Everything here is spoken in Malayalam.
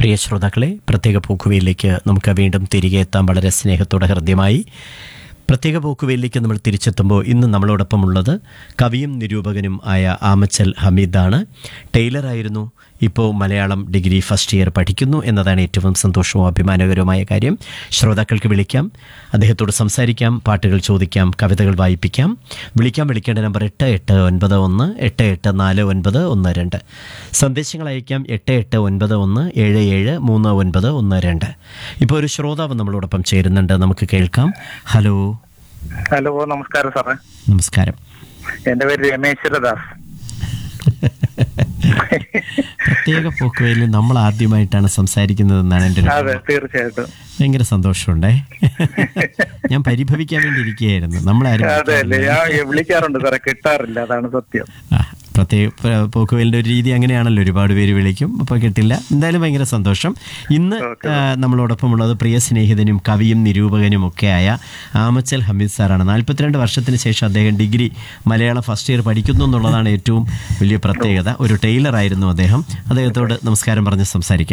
പ്രിയ ശ്രോതാക്കളെ പ്രത്യേക പോക്കുവയിലേക്ക് നമുക്ക് വീണ്ടും തിരികെ എത്താം വളരെ സ്നേഹത്തോടെ ഹൃദ്യമായി പ്രത്യേക പോക്കുവയിലേക്ക് നമ്മൾ തിരിച്ചെത്തുമ്പോൾ ഇന്ന് നമ്മളോടൊപ്പം ഉള്ളത് കവിയും നിരൂപകനും ആയ ആമച്ചൽ ഹമീദാണ് ടൈലറായിരുന്നു ഇപ്പോൾ മലയാളം ഡിഗ്രി ഫസ്റ്റ് ഇയർ പഠിക്കുന്നു എന്നതാണ് ഏറ്റവും സന്തോഷവും അഭിമാനകരവുമായ കാര്യം ശ്രോതാക്കൾക്ക് വിളിക്കാം അദ്ദേഹത്തോട് സംസാരിക്കാം പാട്ടുകൾ ചോദിക്കാം കവിതകൾ വായിപ്പിക്കാം വിളിക്കാം വിളിക്കേണ്ട നമ്പർ എട്ട് എട്ട് ഒൻപത് ഒന്ന് എട്ട് എട്ട് നാല് ഒൻപത് ഒന്ന് രണ്ട് സന്ദേശങ്ങൾ അയക്കാം എട്ട് എട്ട് ഒൻപത് ഒന്ന് ഏഴ് ഏഴ് മൂന്ന് ഒൻപത് ഒന്ന് രണ്ട് ഇപ്പോൾ ഒരു ശ്രോതാവ് നമ്മളോടൊപ്പം ചേരുന്നുണ്ട് നമുക്ക് കേൾക്കാം ഹലോ ഹലോ നമസ്കാരം സാറേ നമസ്കാരം എന്റെ പേര് രമേശ്വരദാസ് പ്രത്യേക പോക്കുവയിൽ നമ്മൾ ആദ്യമായിട്ടാണ് സംസാരിക്കുന്നതെന്നാണ് എൻ്റെ ഒരു അതെ തീർച്ചയായിട്ടും ഭയങ്കര സന്തോഷമുണ്ടേ ഞാൻ പരിഭവിക്കാൻ വേണ്ടി ഇരിക്കുകയായിരുന്നു നമ്മളാരും അതെ അല്ലേ ഞാൻ വിളിക്കാറുണ്ട് സാറേ കിട്ടാറില്ല അതാണ് സത്യം ആ, പ്രത്യേക പ്ര- പോക്കുവലിന്റെ ഒരു രീതി അങ്ങനെയാണല്ലോ ഒരുപാട് പേര് വിളിക്കും അപ്പോൾ കിട്ടില്ല എന്തായാലും ഭയങ്കര സന്തോഷം ഇന്ന് ആ, നമ്മളോടൊപ്പം ഉള്ളത് പ്രിയ സ്നേഹിതനും കവിയും നിരൂപകനും ഒക്കെ ആയ ആമച്ചൽ ഹമീദ് സാറാണ് നാൽപ്പത്തിരണ്ട് വർഷത്തിന് ശേഷം അദ്ദേഹം ഡിഗ്രി മലയാളം ഫസ്റ്റ് ഇയർ പഠിക്കുന്നു എന്നുള്ളതാണ് ഏറ്റവും വലിയ പ്രത്യേകത ഒരു ടൈലർ ആയിരുന്നു അദ്ദേഹം അദ്ദേഹത്തോട് നമസ്കാരം പറഞ്ഞ് സംസാരിക്കാം